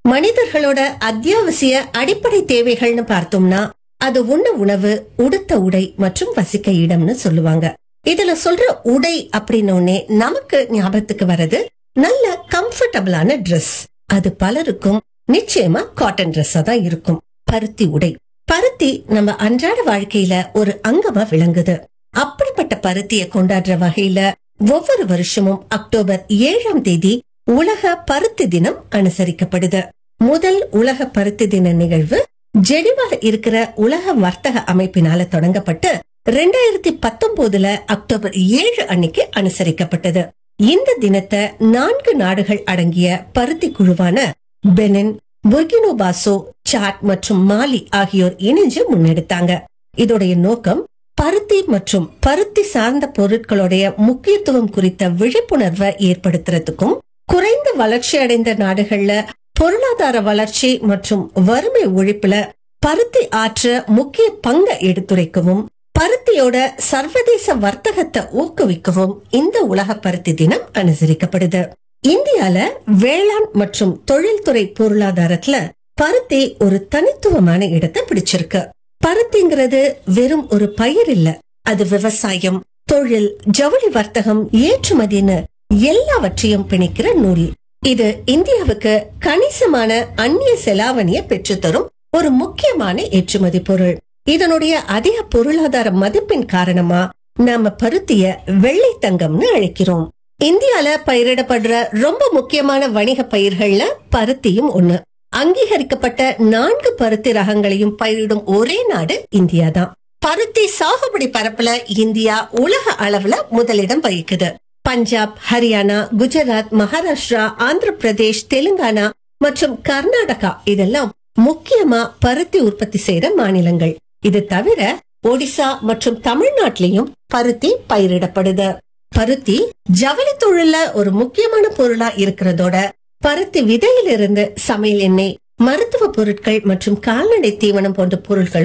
மனிதர்களோட அத்தியாவசிய அடிப்படை தேவைகள்னு பார்த்தோம்னா அது உண்ண உணவு உடுத்த உடை மற்றும் வசிக்க இடம்னு சொல்லுவாங்க இதுல சொல்ற உடை அப்படின்னு நமக்கு ஞாபகத்துக்கு வர்றது நல்ல கம்ஃபர்டபுளான Dress அது பலருக்கும் நிச்சயமா காட்டன் Dress-ஆ தான் இருக்கும் பருத்தி உடை பருத்தி நம்ம அன்றாட வாழ்க்கையில ஒரு அங்கமா விளங்குது அப்படிப்பட்ட பருத்தியை கொண்டாடுற வகையில ஒவ்வொரு வருஷமும் அக்டோபர் ஏழாம் தேதி உலக பருத்தி தினம் அனுசரிக்கப்படுது முதல் உலக பருத்தி தின நிகழ்வு ஜெனிவால இருக்கிற உலக வர்த்தக அமைப்பினால தொடங்கப்பட்டு ரெண்டாயிரத்தி பத்தொன்பதுல அக்டோபர் ஏழு அன்னைக்கு அனுசரிக்கப்பட்டது இந்த தினத்தை நான்கு நாடுகள் அடங்கிய பருத்தி குழுவான பெனின் புர்கினோ பாசோ சாட் மற்றும் மாலி ஆகியோர் இணைஞ்சு முன்னெடுத்தாங்க இதோடைய நோக்கம் பருத்தி மற்றும் பருத்தி சார்ந்த பொருட்களுடைய முக்கியத்துவம் குறித்த விழிப்புணர்வை ஏற்படுத்துறதுக்கும் குறைந்த வளர்ச்சி அடைந்த நாடுகள்ல பொருளாதார வளர்ச்சி மற்றும் வறுமை ஒழிப்புல பருத்தி ஆற்ற முக்கிய பங்கை எடுத்துரைக்கவும் பருத்தியோட சர்வதேச வர்த்தகத்தை ஊக்குவிக்கவும் இந்த உலக பருத்தி தினம் அனுசரிக்கப்படுது இந்தியால வேளாண் மற்றும் தொழில்துறை பொருளாதாரத்துல பருத்தி ஒரு தனித்துவமான இடத்தை பிடிச்சிருக்கு பருத்திங்கிறது வெறும் ஒரு பயிர் இல்ல அது விவசாயம் தொழில் ஜவுளி வர்த்தகம் ஏற்றுமதின்னு எல்லாவற்றையும் பிணைக்கிற நூல் இது இந்தியாவுக்கு கணிசமான அந்நிய செலாவணிய பெற்றுத்தரும் ஒரு முக்கியமான ஏற்றுமதி பொருள் இதனுடைய அதிக பொருளாதார மதிப்பின் காரணமா நாம பருத்திய வெள்ளை தங்கம்னு அழைக்கிறோம் இந்தியால பயிரிடப்படுற ரொம்ப முக்கியமான வணிக பயிர்கள்ல பருத்தியும் ஒண்ணு அங்கீகரிக்கப்பட்ட நான்கு பருத்தி ரகங்களையும் பயிரிடும் ஒரே நாடு இந்தியா தான் பருத்தி சாகுபடி பரப்புல இந்தியா உலக அளவுல முதலிடம் வகிக்குது பஞ்சாப் ஹரியானா குஜராத் மகாராஷ்டிரா ஆந்திர பிரதேஷ் தெலுங்கானா மற்றும் கர்நாடகா இதெல்லாம் முக்கியமா பருத்தி உற்பத்தி செய்யற மாநிலங்கள் இது தவிர ஒடிசா மற்றும் தமிழ்நாட்டிலையும் பருத்தி பயிரிடப்படுது பருத்தி ஜவுளி தொழில்ல ஒரு முக்கியமான பொருளா இருக்கிறதோட பருத்தி விதையிலிருந்து சமையல் எண்ணெய் மருத்துவ பொருட்கள் மற்றும் கால்நடை தீவனம் போன்ற பொருட்களும்